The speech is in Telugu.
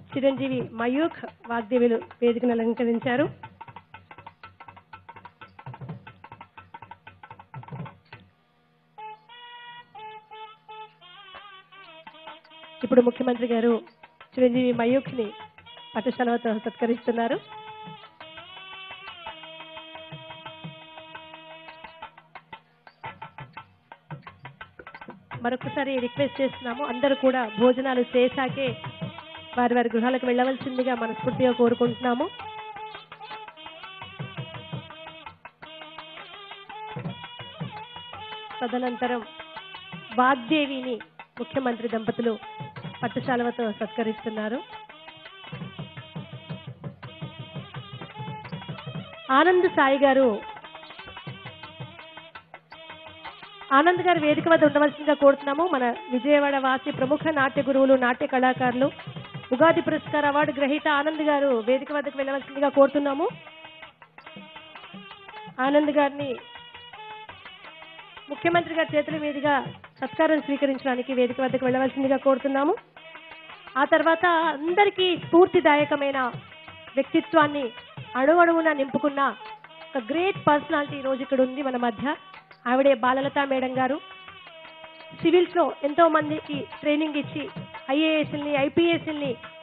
చిరంజీవి మయూఖ్ వాగ్దేవులు వేదికను అలంకరించారు ఇప్పుడు ముఖ్యమంత్రి గారు చిరంజీవి మయూఖ్ ని పట్టుశలవతో సత్కరిస్తున్నారు మరొకసారి రిక్వెస్ట్ చేస్తున్నాము అందరూ కూడా భోజనాలు చేశాకే వారి వారి గృహాలకు వెళ్ళవలసిందిగా మనస్ఫూర్తిగా కోరుకుంటున్నాము తదనంతరం వాగ్దేవిని ముఖ్యమంత్రి దంపతులు పట్టుశాలవతో సత్కరిస్తున్నారు ఆనంద్ సాయి గారు ఆనంద్ గారు వేదిక వద్ద ఉండవలసిందిగా కోరుతున్నాము మన విజయవాడ వాసి ప్రముఖ నాట్య గురువులు నాట్య కళాకారులు ఉగాది పురస్కార అవార్డు గ్రహీత ఆనంద్ గారు వేదిక వద్దకు వెళ్ళవలసిందిగా కోరుతున్నాము ఆనంద్ గారిని ముఖ్యమంత్రి గారి చేతుల మీదుగా సత్కారం స్వీకరించడానికి వేదిక వద్దకు వెళ్ళవలసిందిగా కోరుతున్నాము ఆ తర్వాత అందరికీ స్ఫూర్తిదాయకమైన వ్యక్తిత్వాన్ని అణువణువున నింపుకున్న ఒక గ్రేట్ పర్సనాలిటీ ఈ రోజు ఇక్కడ ఉంది మన మధ్య ఆవిడే బాలలత మేడం గారు సివిల్స్ లో ఎంతో మందికి ట్రైనింగ్ ఇచ్చి ఐఏఎస్ని ఐపీఎస్ని